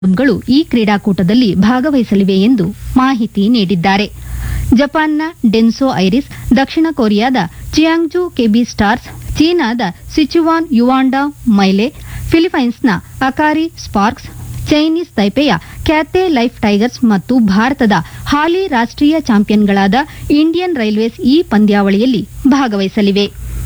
ಗಳು ಈ ಕ್ರೀಡಾಕೂಟದಲ್ಲಿ ಭಾಗವಹಿಸಲಿವೆ ಎಂದು ಮಾಹಿತಿ ನೀಡಿದ್ದಾರೆ ಜಪಾನ್ನ ಡೆನ್ಸೋ ಐರಿಸ್ ದಕ್ಷಿಣ ಕೊರಿಯಾದ ಚಿಯಾಂಗ್ಜು ಕೆಬಿ ಸ್ಟಾರ್ಸ್ ಚೀನಾದ ಸಿಚುವಾನ್ ಯುವಾಂಡಾ ಮೈಲೆ ಫಿಲಿಪೈನ್ಸ್ನ ಅಕಾರಿ ಸ್ಪಾರ್ಕ್ಸ್ ಚೈನೀಸ್ ತೈಪೆಯ ಕ್ಯಾತೆ ಲೈಫ್ ಟೈಗರ್ಸ್ ಮತ್ತು ಭಾರತದ ಹಾಲಿ ರಾಷ್ಟ್ರೀಯ ಚಾಂಪಿಯನ್ಗಳಾದ ಇಂಡಿಯನ್ ರೈಲ್ವೇಸ್ ಈ ಪಂದ್ಯಾವಳಿಯಲ್ಲಿ ಭಾಗವಹಿಸಲಿವೆ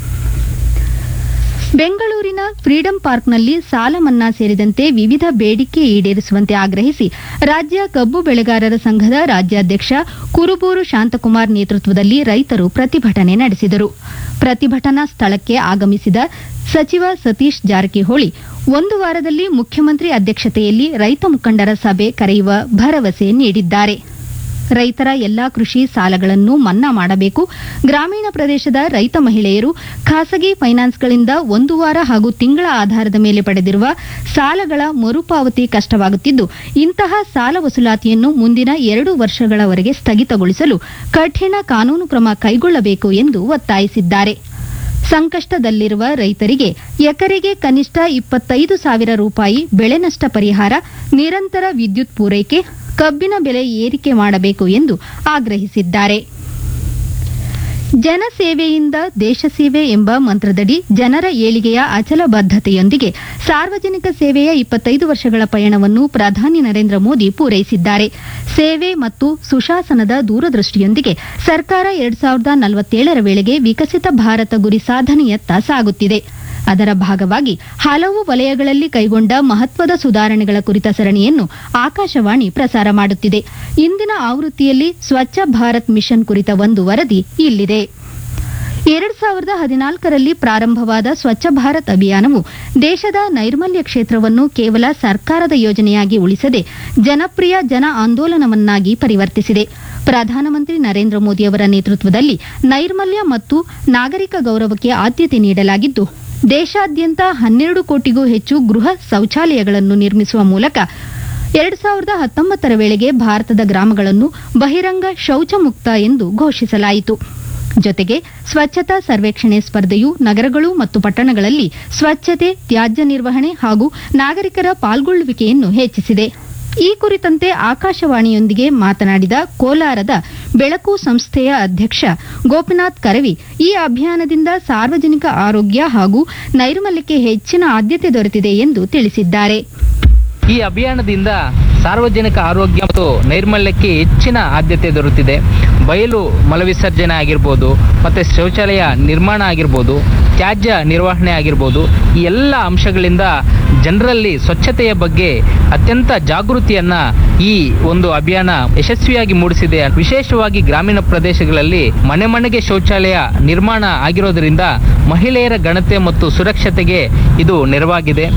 ಬೆಂಗಳೂರಿನ ಫ್ರೀಡಂ ಪಾರ್ಕ್ನಲ್ಲಿ ಸಾಲ ಮನ್ನಾ ಸೇರಿದಂತೆ ವಿವಿಧ ಬೇಡಿಕೆ ಈಡೇರಿಸುವಂತೆ ಆಗ್ರಹಿಸಿ ರಾಜ್ಯ ಕಬ್ಬು ಬೆಳೆಗಾರರ ಸಂಘದ ರಾಜ್ಯಾಧ್ಯಕ್ಷ ಕುರುಬೂರು ಶಾಂತಕುಮಾರ್ ನೇತೃತ್ವದಲ್ಲಿ ರೈತರು ಪ್ರತಿಭಟನೆ ನಡೆಸಿದರು ಪ್ರತಿಭಟನಾ ಸ್ಥಳಕ್ಕೆ ಆಗಮಿಸಿದ ಸಚಿವ ಸತೀಶ್ ಜಾರಕಿಹೊಳಿ ಒಂದು ವಾರದಲ್ಲಿ ಮುಖ್ಯಮಂತ್ರಿ ಅಧ್ಯಕ್ಷತೆಯಲ್ಲಿ ರೈತ ಮುಖಂಡರ ಸಭೆ ಕರೆಯುವ ಭರವಸೆ ನೀಡಿದ್ದಾರೆ ರೈತರ ಎಲ್ಲಾ ಕೃಷಿ ಸಾಲಗಳನ್ನು ಮನ್ನಾ ಮಾಡಬೇಕು ಗ್ರಾಮೀಣ ಪ್ರದೇಶದ ರೈತ ಮಹಿಳೆಯರು ಖಾಸಗಿ ಫೈನಾನ್ಸ್ಗಳಿಂದ ಒಂದು ವಾರ ಹಾಗೂ ತಿಂಗಳ ಆಧಾರದ ಮೇಲೆ ಪಡೆದಿರುವ ಸಾಲಗಳ ಮರುಪಾವತಿ ಕಷ್ಟವಾಗುತ್ತಿದ್ದು ಇಂತಹ ಸಾಲ ವಸೂಲಾತಿಯನ್ನು ಮುಂದಿನ ಎರಡು ವರ್ಷಗಳವರೆಗೆ ಸ್ಥಗಿತಗೊಳಿಸಲು ಕಠಿಣ ಕಾನೂನು ಕ್ರಮ ಕೈಗೊಳ್ಳಬೇಕು ಎಂದು ಒತ್ತಾಯಿಸಿದ್ದಾರೆ ಸಂಕಷ್ಟದಲ್ಲಿರುವ ರೈತರಿಗೆ ಎಕರೆಗೆ ಕನಿಷ್ಠ ಇಪ್ಪತ್ತೈದು ಸಾವಿರ ರೂಪಾಯಿ ಬೆಳೆ ನಷ್ಟ ಪರಿಹಾರ ನಿರಂತರ ವಿದ್ಯುತ್ ಪೂರೈಕೆ ಕಬ್ಬಿನ ಬೆಲೆ ಏರಿಕೆ ಮಾಡಬೇಕು ಎಂದು ಆಗ್ರಹಿಸಿದ್ದಾರೆ ಜನಸೇವೆಯಿಂದ ದೇಶ ಸೇವೆ ಎಂಬ ಮಂತ್ರದಡಿ ಜನರ ಏಳಿಗೆಯ ಅಚಲ ಬದ್ಧತೆಯೊಂದಿಗೆ ಸಾರ್ವಜನಿಕ ಸೇವೆಯ ಇಪ್ಪತ್ತೈದು ವರ್ಷಗಳ ಪಯಣವನ್ನು ಪ್ರಧಾನಿ ನರೇಂದ್ರ ಮೋದಿ ಪೂರೈಸಿದ್ದಾರೆ ಸೇವೆ ಮತ್ತು ಸುಶಾಸನದ ದೂರದೃಷ್ಟಿಯೊಂದಿಗೆ ಸರ್ಕಾರ ಎರಡ್ ಸಾವಿರದ ನಲವತ್ತೇಳರ ವೇಳೆಗೆ ವಿಕಸಿತ ಭಾರತ ಗುರಿ ಸಾಧನೆಯತ್ತ ಸಾಗುತ್ತಿದೆ ಅದರ ಭಾಗವಾಗಿ ಹಲವು ವಲಯಗಳಲ್ಲಿ ಕೈಗೊಂಡ ಮಹತ್ವದ ಸುಧಾರಣೆಗಳ ಕುರಿತ ಸರಣಿಯನ್ನು ಆಕಾಶವಾಣಿ ಪ್ರಸಾರ ಮಾಡುತ್ತಿದೆ ಇಂದಿನ ಆವೃತ್ತಿಯಲ್ಲಿ ಸ್ವಚ್ಛ ಭಾರತ್ ಮಿಷನ್ ಕುರಿತ ಒಂದು ವರದಿ ಇಲ್ಲಿದೆ ಎರಡ್ ಸಾವಿರದ ಹದಿನಾಲ್ಕರಲ್ಲಿ ಪ್ರಾರಂಭವಾದ ಸ್ವಚ್ಛ ಭಾರತ್ ಅಭಿಯಾನವು ದೇಶದ ನೈರ್ಮಲ್ಯ ಕ್ಷೇತ್ರವನ್ನು ಕೇವಲ ಸರ್ಕಾರದ ಯೋಜನೆಯಾಗಿ ಉಳಿಸದೆ ಜನಪ್ರಿಯ ಜನ ಆಂದೋಲನವನ್ನಾಗಿ ಪರಿವರ್ತಿಸಿದೆ ಪ್ರಧಾನಮಂತ್ರಿ ನರೇಂದ್ರ ಮೋದಿ ಅವರ ನೇತೃತ್ವದಲ್ಲಿ ನೈರ್ಮಲ್ಯ ಮತ್ತು ನಾಗರಿಕ ಗೌರವಕ್ಕೆ ಆದ್ಯತೆ ನೀಡಲಾಗಿದ್ದು ದೇಶಾದ್ಯಂತ ಹನ್ನೆರಡು ಕೋಟಿಗೂ ಹೆಚ್ಚು ಗೃಹ ಶೌಚಾಲಯಗಳನ್ನು ನಿರ್ಮಿಸುವ ಮೂಲಕ ಎರಡ್ ಸಾವಿರದ ಹತ್ತೊಂಬತ್ತರ ವೇಳೆಗೆ ಭಾರತದ ಗ್ರಾಮಗಳನ್ನು ಬಹಿರಂಗ ಶೌಚ ಮುಕ್ತ ಎಂದು ಘೋಷಿಸಲಾಯಿತು ಜೊತೆಗೆ ಸ್ವಚ್ಛತಾ ಸರ್ವೇಕ್ಷಣೆ ಸ್ಪರ್ಧೆಯು ನಗರಗಳು ಮತ್ತು ಪಟ್ಟಣಗಳಲ್ಲಿ ಸ್ವಚ್ಛತೆ ತ್ಯಾಜ್ಯ ನಿರ್ವಹಣೆ ಹಾಗೂ ನಾಗರಿಕರ ಪಾಲ್ಗೊಳ್ಳುವಿಕೆಯನ್ನು ಹೆಚ್ಚಿಸಿದೆ ಈ ಕುರಿತಂತೆ ಆಕಾಶವಾಣಿಯೊಂದಿಗೆ ಮಾತನಾಡಿದ ಕೋಲಾರದ ಬೆಳಕು ಸಂಸ್ಥೆಯ ಅಧ್ಯಕ್ಷ ಗೋಪಿನಾಥ್ ಕರವಿ ಈ ಅಭಿಯಾನದಿಂದ ಸಾರ್ವಜನಿಕ ಆರೋಗ್ಯ ಹಾಗೂ ನೈರ್ಮಲ್ಯಕ್ಕೆ ಹೆಚ್ಚಿನ ಆದ್ಯತೆ ದೊರೆತಿದೆ ಎಂದು ತಿಳಿಸಿದ್ದಾರೆ ಈ ಅಭಿಯಾನದಿಂದ ಸಾರ್ವಜನಿಕ ಆರೋಗ್ಯ ಮತ್ತು ನೈರ್ಮಲ್ಯಕ್ಕೆ ಹೆಚ್ಚಿನ ಆದ್ಯತೆ ದೊರೆತಿದೆ ಬಯಲು ಮಲವಿಸರ್ಜನೆ ಆಗಿರ್ಬೋದು ಮತ್ತೆ ಶೌಚಾಲಯ ನಿರ್ಮಾಣ ಆಗಿರ್ಬೋದು ತ್ಯಾಜ್ಯ ನಿರ್ವಹಣೆ ಆಗಿರ್ಬೋದು ಈ ಎಲ್ಲ ಅಂಶಗಳಿಂದ ಜನರಲ್ಲಿ ಸ್ವಚ್ಛತೆಯ ಬಗ್ಗೆ ಅತ್ಯಂತ ಜಾಗೃತಿಯನ್ನ ಈ ಒಂದು ಅಭಿಯಾನ ಯಶಸ್ವಿಯಾಗಿ ಮೂಡಿಸಿದೆ ವಿಶೇಷವಾಗಿ ಗ್ರಾಮೀಣ ಪ್ರದೇಶಗಳಲ್ಲಿ ಮನೆ ಮನೆಗೆ ಶೌಚಾಲಯ ನಿರ್ಮಾಣ ಆಗಿರೋದ್ರಿಂದ ಮಹಿಳೆಯರ ಗಣತೆ ಮತ್ತು ಸುರಕ್ಷತೆಗೆ ಇದು ನೆರವಾಗಿದೆ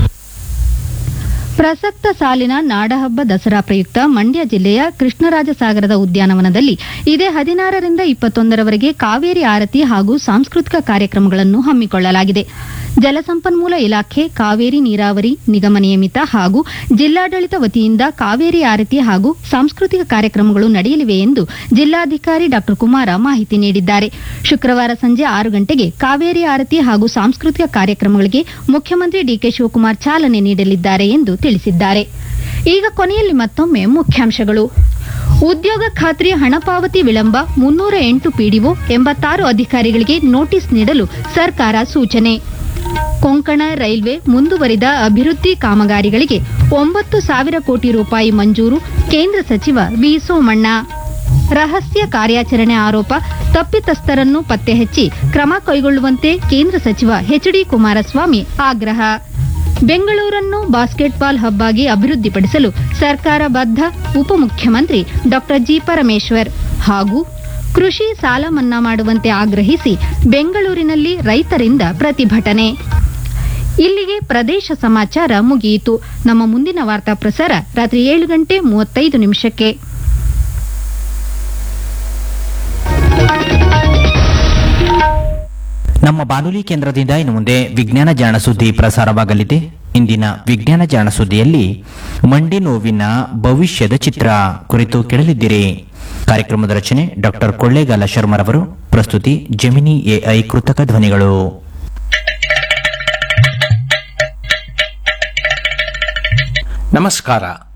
ಪ್ರಸಕ್ತ ಸಾಲಿನ ನಾಡಹಬ್ಬ ದಸರಾ ಪ್ರಯುಕ್ತ ಮಂಡ್ಯ ಜಿಲ್ಲೆಯ ಕೃಷ್ಣರಾಜಸಾಗರದ ಉದ್ಯಾನವನದಲ್ಲಿ ಇದೇ ಹದಿನಾರರಿಂದ ಇಪ್ಪತ್ತೊಂದರವರೆಗೆ ಕಾವೇರಿ ಆರತಿ ಹಾಗೂ ಸಾಂಸ್ಕೃತಿಕ ಕಾರ್ಯಕ್ರಮಗಳನ್ನು ಹಮ್ಮಿಕೊಳ್ಳಲಾಗಿದೆ ಜಲಸಂಪನ್ಮೂಲ ಇಲಾಖೆ ಕಾವೇರಿ ನೀರಾವರಿ ನಿಗಮ ನಿಯಮಿತ ಹಾಗೂ ಜಿಲ್ಲಾಡಳಿತ ವತಿಯಿಂದ ಕಾವೇರಿ ಆರತಿ ಹಾಗೂ ಸಾಂಸ್ಕೃತಿಕ ಕಾರ್ಯಕ್ರಮಗಳು ನಡೆಯಲಿವೆ ಎಂದು ಜಿಲ್ಲಾಧಿಕಾರಿ ಡಾ ಕುಮಾರ ಮಾಹಿತಿ ನೀಡಿದ್ದಾರೆ ಶುಕ್ರವಾರ ಸಂಜೆ ಆರು ಗಂಟೆಗೆ ಕಾವೇರಿ ಆರತಿ ಹಾಗೂ ಸಾಂಸ್ಕೃತಿಕ ಕಾರ್ಯಕ್ರಮಗಳಿಗೆ ಮುಖ್ಯಮಂತ್ರಿ ಡಿಕೆ ಶಿವಕುಮಾರ್ ಚಾಲನೆ ನೀಡಲಿದ್ದಾರೆ ಎಂದು ತಿಳಿಸಿದ್ದಾರೆ ಈಗ ಕೊನೆಯಲ್ಲಿ ಮತ್ತೊಮ್ಮೆ ಮುಖ್ಯಾಂಶಗಳು ಉದ್ಯೋಗ ಖಾತ್ರಿ ಹಣ ಪಾವತಿ ವಿಳಂಬ ಮುನ್ನೂರ ಎಂಟು ಪಿಡಿಒ ಎಂಬತ್ತಾರು ಅಧಿಕಾರಿಗಳಿಗೆ ನೋಟಿಸ್ ನೀಡಲು ಸರ್ಕಾರ ಸೂಚನೆ ಕೊಂಕಣ ರೈಲ್ವೆ ಮುಂದುವರಿದ ಅಭಿವೃದ್ಧಿ ಕಾಮಗಾರಿಗಳಿಗೆ ಒಂಬತ್ತು ಸಾವಿರ ಕೋಟಿ ರೂಪಾಯಿ ಮಂಜೂರು ಕೇಂದ್ರ ಸಚಿವ ವಿ ಸೋಮಣ್ಣ ರಹಸ್ಯ ಕಾರ್ಯಾಚರಣೆ ಆರೋಪ ತಪ್ಪಿತಸ್ಥರನ್ನು ಪತ್ತೆ ಹಚ್ಚಿ ಕ್ರಮ ಕೈಗೊಳ್ಳುವಂತೆ ಕೇಂದ್ರ ಸಚಿವ ಎಚ್ಡಿ ಕುಮಾರಸ್ವಾಮಿ ಆಗ್ರಹ ಬೆಂಗಳೂರನ್ನು ಬಾಸ್ಕೆಟ್ಬಾಲ್ ಹಬ್ ಆಗಿ ಅಭಿವೃದ್ಧಿಪಡಿಸಲು ಸರ್ಕಾರ ಬದ್ಧ ಉಪಮುಖ್ಯಮಂತ್ರಿ ಡಾ ಜಿ ಪರಮೇಶ್ವರ್ ಹಾಗೂ ಕೃಷಿ ಸಾಲ ಮನ್ನಾ ಮಾಡುವಂತೆ ಆಗ್ರಹಿಸಿ ಬೆಂಗಳೂರಿನಲ್ಲಿ ರೈತರಿಂದ ಪ್ರತಿಭಟನೆ ಇಲ್ಲಿಗೆ ಪ್ರದೇಶ ಸಮಾಚಾರ ಮುಗಿಯಿತು ನಮ್ಮ ಮುಂದಿನ ವಾರ್ತಾ ಪ್ರಸಾರ ರಾತ್ರಿ ಏಳು ಗಂಟೆ ಮೂವತ್ತೈದು ನಿಮಿಷಕ್ಕೆ ನಮ್ಮ ಬಾನುಲಿ ಕೇಂದ್ರದಿಂದ ಇನ್ನು ಮುಂದೆ ವಿಜ್ಞಾನ ಜಾಣ ಸುದ್ದಿ ಪ್ರಸಾರವಾಗಲಿದೆ ಇಂದಿನ ವಿಜ್ಞಾನ ಜಾಣ ಸುದ್ದಿಯಲ್ಲಿ ಮಂಡಿ ನೋವಿನ ಭವಿಷ್ಯದ ಚಿತ್ರ ಕುರಿತು ಕೇಳಲಿದ್ದೀರಿ ಕಾರ್ಯಕ್ರಮದ ರಚನೆ ಡಾಕ್ಟರ್ ಕೊಳ್ಳೇಗಾಲ ಶರ್ಮರವರು ಪ್ರಸ್ತುತಿ ಜಮಿನಿ ಎಐ ಕೃತಕ ಧ್ವನಿಗಳು ನಮಸ್ಕಾರ